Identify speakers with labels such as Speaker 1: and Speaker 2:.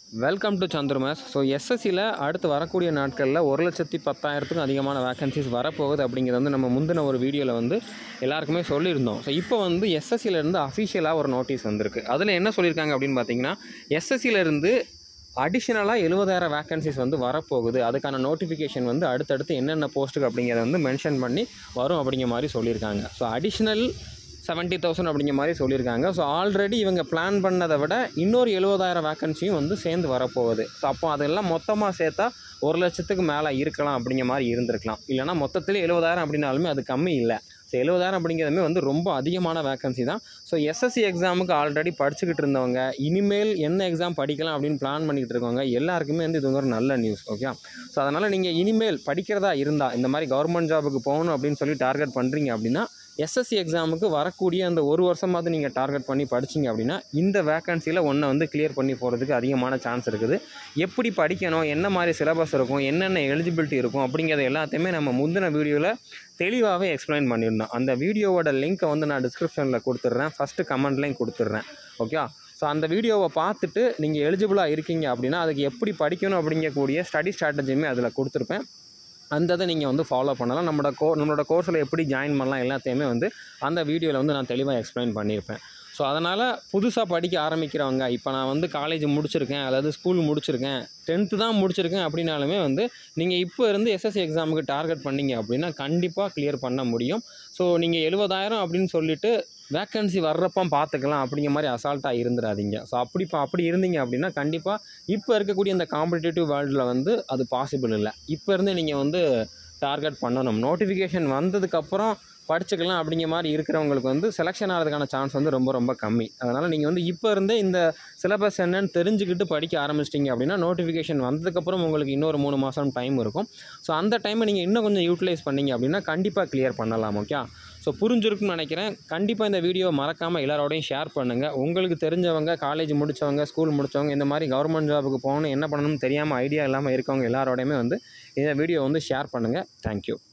Speaker 1: welcome to Chandramas so எஸ்எஸ்சியில் அடுத்து வரக்கூடிய நாட்களில் ஒரு லட்சத்தி பத்தாயிரத்துக்கும் அதிகமான வேகன்சிஸ் வரப்போகுது அப்படிங்கிறது வந்து நம்ம முந்தின ஒரு வீடியோவில் வந்து எல்லாருக்குமே சொல்லியிருந்தோம் ஸோ இப்போ வந்து எஸ்எஸ்சியிலேருந்து அஃபிஷியலாக ஒரு நோட்டீஸ் வந்திருக்கு அதில் என்ன சொல்லியிருக்காங்க அப்படின்னு பார்த்தீங்கன்னா எஸ்எஸ்சியிலேருந்து அடிஷ்னலாக எழுபதாயிரம் வேகன்சிஸ் வந்து வரப்போகுது அதுக்கான நோட்டிஃபிகேஷன் வந்து அடுத்தடுத்து என்னென்ன போஸ்ட்டுக்கு அப்படிங்கிறத வந்து மென்ஷன் பண்ணி வரும் அப்படிங்கிற மாதிரி சொல்லியிருக்காங்க ஸோ அடிஷ்னல் செவன்ட்டி தௌசண்ட் அப்படிங்கிற மாதிரி சொல்லியிருக்காங்க ஸோ ஆல்ரெடி இவங்க பிளான் பண்ணதை விட இன்னொரு எழுபதாயிரம் வேக்கன்சியும் வந்து சேர்ந்து வரப்போகுது ஸோ அப்போ அதெல்லாம் மொத்தமாக சேர்த்தா ஒரு லட்சத்துக்கு மேலே இருக்கலாம் அப்படிங்கிற மாதிரி இருந்திருக்கலாம் இல்லைனா மொத்தத்தில் எழுபதாயிரம் அப்படின்னாலுமே அது கம்மி இல்லை ஸோ எழுபதாயிரம் அப்படிங்கிறதுமே வந்து ரொம்ப அதிகமான வேக்கன்சி தான் ஸோ எஸ்எஸ்சி எக்ஸாமுக்கு ஆல்ரெடி படிச்சுக்கிட்டு இருந்தவங்க இனிமேல் என்ன எக்ஸாம் படிக்கலாம் அப்படின்னு பிளான் பண்ணிக்கிட்டு இருக்கவங்க எல்லாருக்குமே வந்து இது வந்து ஒரு நல்ல நியூஸ் ஓகே ஸோ அதனால் நீங்கள் இனிமேல் படிக்கிறதா இருந்தால் இந்த மாதிரி கவர்மெண்ட் ஜாபுக்கு போகணும் அப்படின்னு சொல்லி டார்கெட் பண்ணுறீங்க அப்படின்னா எஸ்எஸ்சி எக்ஸாமுக்கு வரக்கூடிய அந்த ஒரு வருஷமாவது நீங்கள் டார்கெட் பண்ணி படிச்சீங்க அப்படின்னா இந்த வேக்கன்சியில் ஒன்றை வந்து கிளியர் பண்ணி போகிறதுக்கு அதிகமான சான்ஸ் இருக்குது எப்படி படிக்கணும் என்ன மாதிரி சிலபஸ் இருக்கும் என்னென்ன எலிஜிபிலிட்டி இருக்கும் அப்படிங்கிறத எல்லாத்தையுமே நம்ம முந்தின வீடியோவில் தெளிவாகவே எக்ஸ்பிளைன் பண்ணியிருந்தோம் அந்த வீடியோவோட லிங்க்கை வந்து நான் டிஸ்கிரிப்ஷனில் கொடுத்துட்றேன் ஃபஸ்ட்டு கமெண்ட்லேயும் கொடுத்துட்றேன் ஓகே ஸோ அந்த வீடியோவை பார்த்துட்டு நீங்கள் எலிஜிபிளாக இருக்கீங்க அப்படின்னா அதுக்கு எப்படி படிக்கணும் அப்படிங்கக்கூடிய ஸ்டடி ஸ்ட்ராட்டஜியுமே அதில் கொடுத்துருப்பேன் அந்த இதை நீங்கள் வந்து ஃபாலோ பண்ணலாம் நம்மளோட கோ நம்மளோட கோர்ஸில் எப்படி ஜாயின் பண்ணலாம் எல்லாத்தையுமே வந்து அந்த வீடியோவில் வந்து நான் தெளிவாக எக்ஸ்பிளைன் பண்ணியிருப்பேன் ஸோ அதனால் புதுசாக படிக்க ஆரம்பிக்கிறவங்க இப்போ நான் வந்து காலேஜ் முடிச்சிருக்கேன் அதாவது ஸ்கூல் முடிச்சிருக்கேன் டென்த்து தான் முடிச்சிருக்கேன் அப்படின்னாலுமே வந்து நீங்கள் இப்போ இருந்து எஸ்எஸ்சி எக்ஸாமுக்கு டார்கெட் பண்ணீங்க அப்படின்னா கண்டிப்பாக கிளியர் பண்ண முடியும் ஸோ நீங்கள் எழுபதாயிரம் அப்படின்னு சொல்லிட்டு வேக்கன்சி வர்றப்போ பார்த்துக்கலாம் அப்படிங்கிற மாதிரி அசால்ட்டாக இருந்துடாதீங்க ஸோ அப்படி இப்போ அப்படி இருந்தீங்க அப்படின்னா கண்டிப்பாக இப்போ இருக்கக்கூடிய இந்த காம்படிட்டிவ் வேர்ல்டில் வந்து அது பாசிபிள் இல்லை இப்போ இருந்து நீங்கள் வந்து டார்கெட் பண்ணணும் நோட்டிஃபிகேஷன் வந்ததுக்கப்புறம் படிச்சுக்கலாம் அப்படிங்கிற மாதிரி இருக்கிறவங்களுக்கு வந்து செலெக்ஷன் ஆகிறதுக்கான சான்ஸ் வந்து ரொம்ப ரொம்ப கம்மி அதனால் நீங்கள் வந்து இப்போ இருந்தே இந்த சிலபஸ் என்னன்னு தெரிஞ்சுக்கிட்டு படிக்க ஆரம்பிச்சிட்டிங்க அப்படின்னா நோட்டிஃபிகேஷன் வந்ததுக்கப்புறம் உங்களுக்கு இன்னொரு மூணு மாதம் டைம் இருக்கும் ஸோ அந்த டைமை நீங்கள் இன்னும் கொஞ்சம் யூட்டிலைஸ் பண்ணீங்க அப்படின்னா கண்டிப்பாக கிளியர் பண்ணலாம் ஓகே ஸோ புரிஞ்சிருக்குன்னு நினைக்கிறேன் கண்டிப்பாக இந்த வீடியோ மறக்காமல் எல்லாரோடையும் ஷேர் பண்ணுங்கள் உங்களுக்கு தெரிஞ்சவங்க காலேஜ் முடித்தவங்க ஸ்கூல் முடித்தவங்க இந்த மாதிரி கவர்மெண்ட் ஜாபுக்கு போகணும் என்ன பண்ணணும்னு தெரியாமல் ஐடியா இல்லாமல் இருக்கவங்க எல்லாரோடையுமே வந்து இந்த வீடியோ வந்து ஷேர் பண்ணுங்கள் தேங்க்யூ